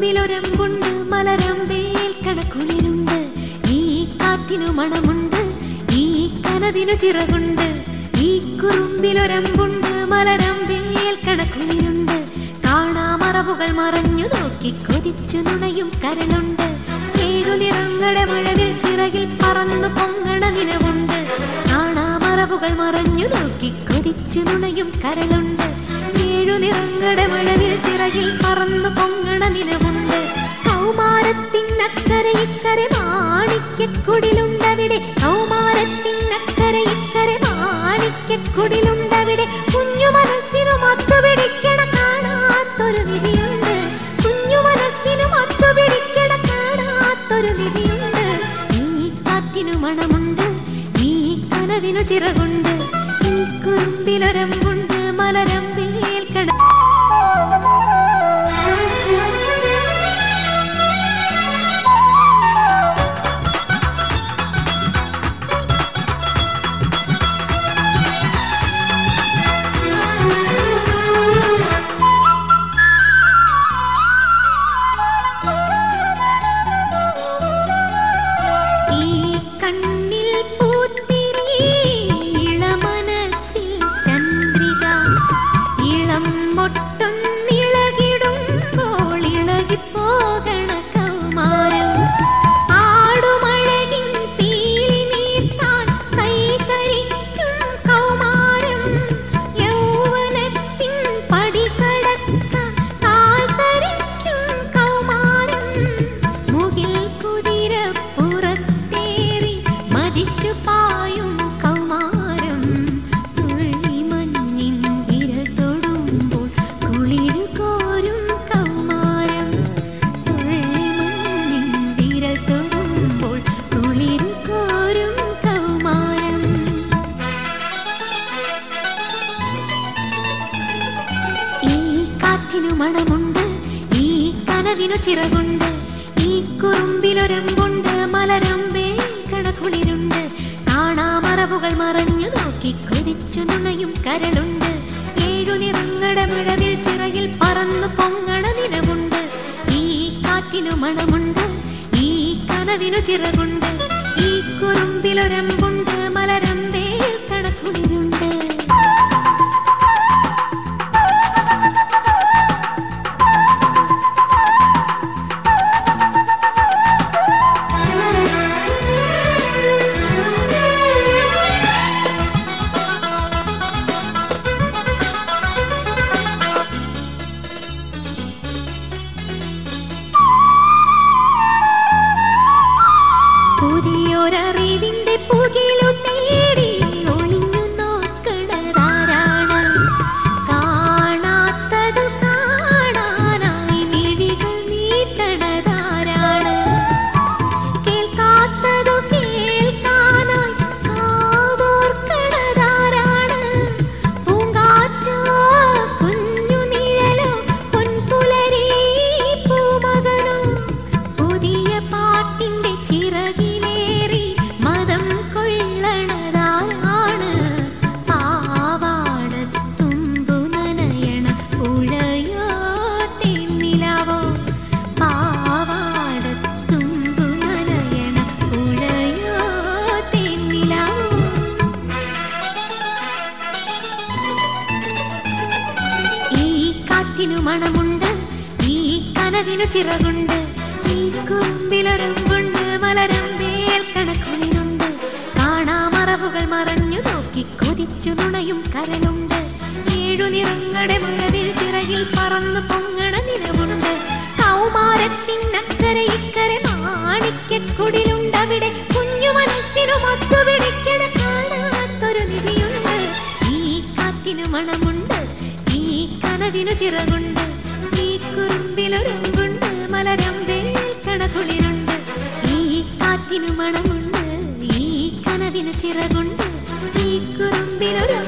കുറുമ്പിലൊരമ്പുണ്ട് മലരമ്പേൽ കണക്കുളിരുണ്ട് ഈ കാറ്റിനു മണമുണ്ട് ഈ കനവിനു ചിറകുണ്ട് ഈ കുറുമ്പിലൊരമ്പുണ്ട് മലരമ്പേൽ കണക്കുളിരുണ്ട് കാണാമറവുകൾ മറഞ്ഞു നോക്കി കൊതിച്ചു നുണയും കരളുണ്ട് ഏഴു നിറങ്ങളുടെ മഴവിൽ ചിറകിൽ പറന്നു പൊങ്ങണ നിലവുണ്ട് കാണാമറവുകൾ മറഞ്ഞു നോക്കി കൊതിച്ചു നുണയും കരളുണ്ട് ഏഴു നിറങ്ങളുടെ മഴവിൽ ചിറകിൽ പറന്നു പൊങ്ങണ നിലവുണ്ട് കൗമാരത്തിനക്കരെ ഇക്കരെ മാണിക്യക്കുടിലുണ്ടവിടെ കൗമാരത്തിനക്കരെ ഇക്കരെ മാണിക്യക്കുടിലുണ്ടവിടെ കുഞ്ഞു മനസ്സിനു മത്തു പിടിക്കണ കാണാത്തൊരു നിധിയുണ്ട് കുഞ്ഞു മനസ്സിനു മത്തു പിടിക്കണ കാണാത്തൊരു നിധിയുണ്ട് ഈ കാറ്റിനു മണമുണ്ട് ഈ കനവിനു ചിറകുണ്ട് ഈ കുറുമ്പിലൊരമ്പുണ്ട് മലരമ്പേൽ കട ഈ കണ്ണിൽ പൂത്തിരി ഇളമനസ്സിൽ ചന്ദ്രിക ഇളം മൊട്ടൊന്നിളകിടുമ്പോൾ ഇളകിപ്പോകണ കൗമാരം ആടുമഴകിൻ പീലി നീർത്താൻ കൈ കഴിക്കും കൗമാരം യൗവനത്തിൻ പടികടക്കാൻ കാൽ ധരിക്കും കൗമാരം മുകിൽ കുതിര പുറത്തേറി മതിച്ചു പായും കൗമാരം തുള്ളി മഞ്ഞിൻ വിരൽ തൊടുമ്പോൾ കുളിരു കോരും കൗമാരം തുള്ളി മഞ്ഞിൻ വിരൽ തൊടുമ്പോൾ കുളിരു കോരും കൗമാരം ഈ കാറ്റിനു മണമുണ്ട് ഈ കനവിനു ചിറകുണ്ട് ഈ കുറുമ്പിലൊരമ്പുണ്ട് മലരമ്പേ കണക്കുളിരുണ്ട് കാണാമറവുകൾ മറഞ്ഞു നോക്കി കൊതിച്ചു നുണയും കരളുണ്ട് ഏഴു നിറങ്ങളുടെ മിഴവിൽ ചിറകിൽ പറന്നു പൊങ്ങണ നിലവുണ്ട് ഈ കാറ്റിനു മണമുണ്ട് ഈ കനവിനു ചിറകുണ്ട് ഈ കുറുമ്പിലൊരമ്പുണ്ട് മലരമ്പേ കണക്കുളിരുണ്ട് പുതിയൊരറിവിന്റെ പുകിലു തേടി ഒളിഞ്ഞു നോക്കണതാരാണ് കാണാത്തതു കാണാനായി മിഴികൾ നീട്ടണതാരാണ് കേൾക്കാത്തതു കേൾക്കാനായി കാതോർക്കണതാരാണ് പൂങ്കാറ്റോ കുഞ്ഞു നിഴലോ പൊൻപുലരി പൂമകനോ പുതിയ പാട്ടിന്റെ ചിറകിലേറി മതം കൊള്ളണതാരാണ് പാവാടത്തുമ്പു നനയണ പുഴയോ തെന്നിലാവോ പാവാടത്തുമ്പു നനയണ പുഴയോ തെന്നിലാവോ ഈ കാറ്റിനു മണമുണ്ട് ഈ കനവിനു ചിറകുണ്ട് ഈ കുമ്പിലൊരമ്പുണ്ട് മലരമ്പേൽ കണക്കുളിരുണ്ട് കാണാമറവുകൾ മറഞ്ഞു നോക്കി കൊതിച്ചു നുണയും കരളുണ്ട് ഏഴു നിറങ്ങളുടെ മുഴവിൽ ചിറകിൽ പറന്നു പൊങ്ങണ നിലവുണ്ട് കൗമാരത്തിനക്കരെ ഇക്കരെ മാണിക്യക്കുടിലുണ്ടവിടെ കുഞ്ഞു മനസ്സിനു മത്തു പിടിക്കണ കാണാത്തൊരു നിധിയുണ്ട് ഈ കാറ്റിനു മണമുണ്ട് ഈ കനവിനു ചിറകുണ്ട് ഈ കുറുമ്പിലൊരമ്പുണ്ട് മലരമ്പേൽ കണകുളിരുണ്ട് ഈ കാറ്റിനു മണമുണ്ട് ഈ കനവിനു ചിറകുണ്ട് ഈ കുറുമ്പിലൊരു